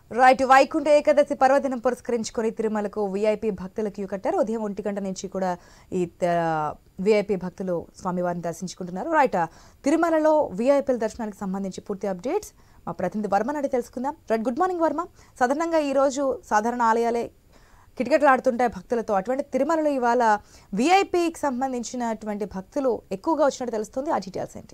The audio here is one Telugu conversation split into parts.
రైట్ వైకుంఠ ఏకాదశి పర్వదినం పురస్కరించుకొని తిరుమలకు వీఐపీ భక్తులు క్యూ కట్టారు ఉదయం ఒంటి గంట నుంచి కూడా ఈ వీఐపీ భక్తులు స్వామివారిని దర్శించుకుంటున్నారు రైట్ తిరుమలలో వీఐపీల దర్శనానికి సంబంధించి పూర్తి అప్డేట్స్ మా ప్రతినిధి వర్మ అడిగి తెలుసుకుందాం రైట్ గుడ్ మార్నింగ్ వర్మ సాధారణంగా ఈ రోజు సాధారణ ఆలయాలే కిటకిటలాడుతుంటాయి భక్తులతో అటువంటి తిరుమలలో ఇవాళ వీఐపీకి సంబంధించినటువంటి భక్తులు ఎక్కువగా వచ్చినట్టు తెలుస్తుంది ఆ డీటెయిల్స్ ఏంటి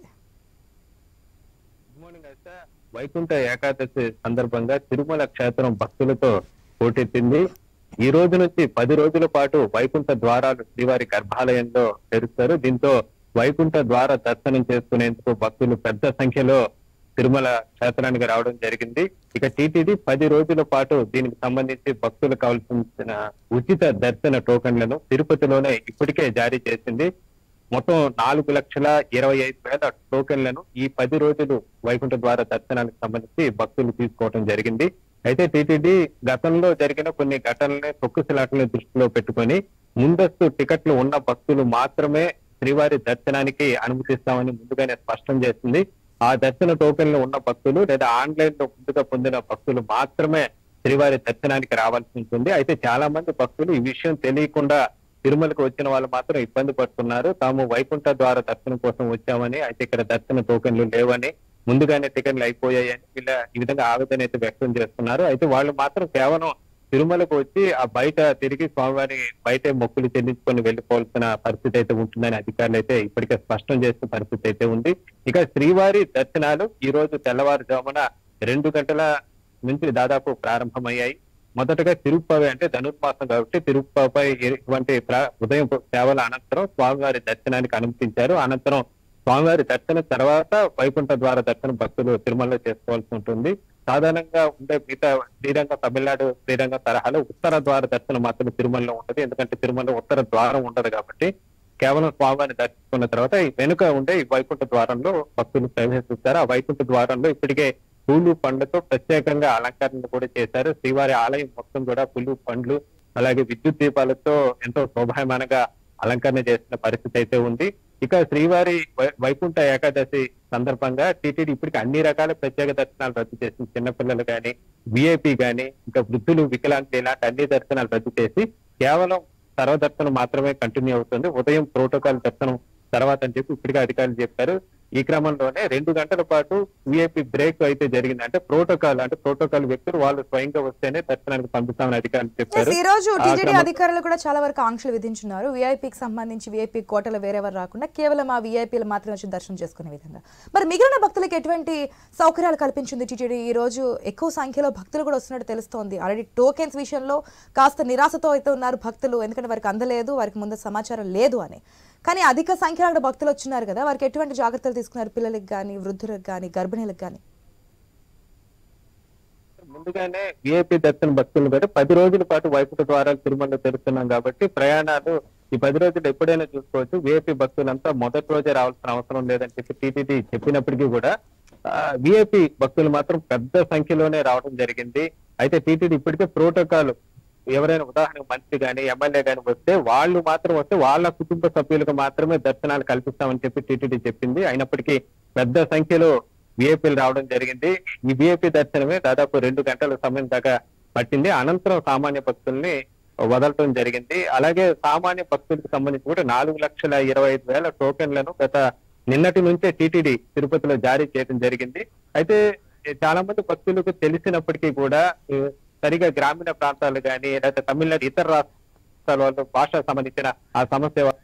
గుడ్ మార్నింగ్ అయితే వైకుంఠ ఏకాదశి సందర్భంగా తిరుమల క్షేత్రం భక్తులతో పోటెత్తింది ఈ రోజు నుంచి పది రోజుల పాటు వైకుంఠ ద్వారాలు శ్రీవారి గర్భాలయంలో తెరుస్తారు దీంతో వైకుంఠ ద్వార దర్శనం చేసుకునేందుకు భక్తులు పెద్ద సంఖ్యలో తిరుమల క్షేత్రానికి రావడం జరిగింది ఇక టీటీడీ పది రోజుల పాటు దీనికి సంబంధించి భక్తులు కావాల్సిన ఉచిత దర్శన టోకన్లను తిరుపతిలోనే ఇప్పటికే జారీ చేసింది మొత్తం నాలుగు లక్షల ఇరవై ఐదు వేల టోకెన్లను ఈ పది రోజులు వైకుంఠ ద్వార దర్శనానికి సంబంధించి భక్తులు తీసుకోవడం జరిగింది అయితే టీటీడీ గతంలో జరిగిన కొన్ని ఘటనల్ని తొక్కుసలాటలను దృష్టిలో పెట్టుకొని ముందస్తు టికెట్లు ఉన్న భక్తులు మాత్రమే శ్రీవారి దర్శనానికి అనుమతిస్తామని ముందుగానే స్పష్టం చేసింది ఆ దర్శన టోకెన్లు ఉన్న భక్తులు లేదా ఆన్లైన్ లో ముందుగా పొందిన భక్తులు మాత్రమే శ్రీవారి దర్శనానికి రావాల్సి ఉంటుంది అయితే చాలా మంది భక్తులు ఈ విషయం తెలియకుండా తిరుమలకు వచ్చిన వాళ్ళు మాత్రం ఇబ్బంది పడుతున్నారు తాము వైకుంఠ ద్వార దర్శనం కోసం వచ్చామని అయితే ఇక్కడ దర్శన టోకెన్లు లేవని ముందుగానే టికెట్లు అయిపోయాయని వీళ్ళ ఈ విధంగా ఆవేదన అయితే వ్యక్తం చేస్తున్నారు అయితే వాళ్ళు మాత్రం కేవలం తిరుమలకు వచ్చి ఆ బయట తిరిగి స్వామివారి బయటే మొక్కులు చెల్లించుకొని వెళ్ళిపోవాల్సిన పరిస్థితి అయితే ఉంటుందని అధికారులు అయితే ఇప్పటికే స్పష్టం చేసిన పరిస్థితి అయితే ఉంది ఇక శ్రీవారి దర్శనాలు ఈ రోజు తెల్లవారుజామున రెండు గంటల నుంచి దాదాపు ప్రారంభమయ్యాయి మొదటగా తిరుప్పవి అంటే ధనుర్మాసం కాబట్టి తిరుప్పపై ఇటువంటి ప్ర- ఉదయం సేవల అనంతరం స్వామివారి దర్శనానికి అనుమతించారు అనంతరం స్వామివారి దర్శనం తర్వాత వైకుంఠ ద్వార దర్శనం భక్తులు తిరుమలలో చేసుకోవాల్సి ఉంటుంది సాధారణంగా ఉండే మిగతా శ్రీరంగం తమిళనాడు శ్రీరంగం తరహాలో ఉత్తర ద్వార దర్శనం మాత్రం తిరుమలలో ఉండదు ఎందుకంటే తిరుమలలో ఉత్తర ద్వారం ఉండదు కాబట్టి కేవలం స్వామివారిని దర్శించుకున్న తర్వాత ఈ వెనుక ఉండే ఈ వైకుంఠ ద్వారంలో భక్తులు ప్రవేశిస్తారు ఆ వైకుంఠ ద్వారంలో ఇప్పటికే పూలు పండ్లతో ప్రత్యేకంగా అలంకరణ కూడా చేశారు శ్రీవారి ఆలయం మొత్తం కూడా పూలు పండ్లు అలాగే విద్యుత్ దీపాలతో ఎంతో శోభాయమానంగా అలంకరణ చేసిన పరిస్థితి అయితే ఉంది ఇక శ్రీవారి వై- వైకుంఠ ఏకాదశి సందర్భంగా టీటీడీ ఇప్పటికి అన్ని రకాల ప్రత్యేక దర్శనాలు రద్దు చేసింది చిన్నపిల్లలు కానీ విఐపి కానీ ఇంకా వృద్ధులు వికలాంగులు ఇలాంటి అన్ని దర్శనాలు రద్దు చేసి కేవలం సర్వదర్శనం మాత్రమే కంటిన్యూ అవుతుంది ఉదయం ప్రోటోకాల్ దర్శనం తర్వాత అని చెప్పి ఇప్పటికే అధికారులు చెప్పారు ఈ క్రమంలోనే రెండు గంటల పాటు విఐపి బ్రేక్ అయితే జరిగింది అంటే ప్రోటోకాల్ అంటే ప్రోటోకాల్ వ్యక్తులు వాళ్ళు స్వయంగా వస్తేనే దర్శనానికి పంపిస్తామని అధికారులు చెప్పారు ఈ రోజు ఆ టీటీడీ క్రమం- అధికారులు కూడా చాలా వరకు ఆంక్షలు విధించున్నారు వీఐపీకి సంబంధించి వీఐపీ కోటలు వేరెవరు రాకుండా కేవలం ఆ వీఐపీలు మాత్రమే వచ్చి దర్శనం చేసుకునే విధంగా మరి మిగిలిన భక్తులకు ఎటువంటి సౌకర్యాలు కల్పించింది టీటీడీ ఈ రోజు ఎక్కువ సంఖ్యలో భక్తులు కూడా వస్తున్నట్టు తెలుస్తోంది ఆల్రెడీ టోకెన్స్ విషయంలో కాస్త నిరాశతో అయితే ఉన్నారు భక్తులు ఎందుకంటే వారికి అందలేదు వారికి ముందు సమాచారం లేదు అని కానీ అధిక సంఖ్యలో అక్కడ భక్తులు వచ్చినారు కదా వారికి ఎటువంటి జాగ్రత్తలు తీసుకున్నారు పిల్లలకు కానీ వృద్ధులకు కానీ గర్భిణీలకు కానీ ముందుగానే విఐపి దర్శన భక్తులు కూడా పది రోజుల పాటు వైకుంఠ ద్వారాలు తిరుమలలో తెరుస్తున్నాం కాబట్టి ప్రయాణాలు ఈ పది రోజులు ఎప్పుడైనా చూసుకోవచ్చు విఐపి భక్తులంతా మొదటి రోజే రావాల్సిన అవసరం లేదని చెప్పి టీటీడీ చెప్పినప్పటికీ కూడా విఐపి భక్తులు మాత్రం పెద్ద సంఖ్యలోనే రావడం జరిగింది అయితే టీటీడీ ఇప్పటికే ప్రోటోకాల్ ఎవరైనా ఉదాహరణకు మంత్రి గాని ఎమ్మెల్యే గాని వస్తే వాళ్ళు మాత్రం వస్తే వాళ్ళ కుటుంబ సభ్యులకు మాత్రమే దర్శనాలు కల్పిస్తామని చెప్పి టీటీడీ చెప్పింది అయినప్పటికీ పెద్ద సంఖ్యలో విఐపీలు రావడం జరిగింది ఈ విఐపీ దర్శనమే దాదాపు రెండు గంటల సమయం దాకా పట్టింది అనంతరం సామాన్య భక్తుల్ని వదలటం జరిగింది అలాగే సామాన్య భక్తులకు సంబంధించి కూడా నాలుగు లక్షల ఇరవై ఐదు వేల టోకెన్లను గత నిన్నటి నుంచే టీటీడీ తిరుపతిలో జారీ చేయడం జరిగింది అయితే చాలా మంది భక్తులకు తెలిసినప్పటికీ కూడా ఏ, సరిగా గ్రామీణ ప్రాంతాలు కానీ లేదా తమిళనాడు ఇతర రాష్ట్రాల వాళ్ళు భాష సంబంధించిన ఆ సమస్య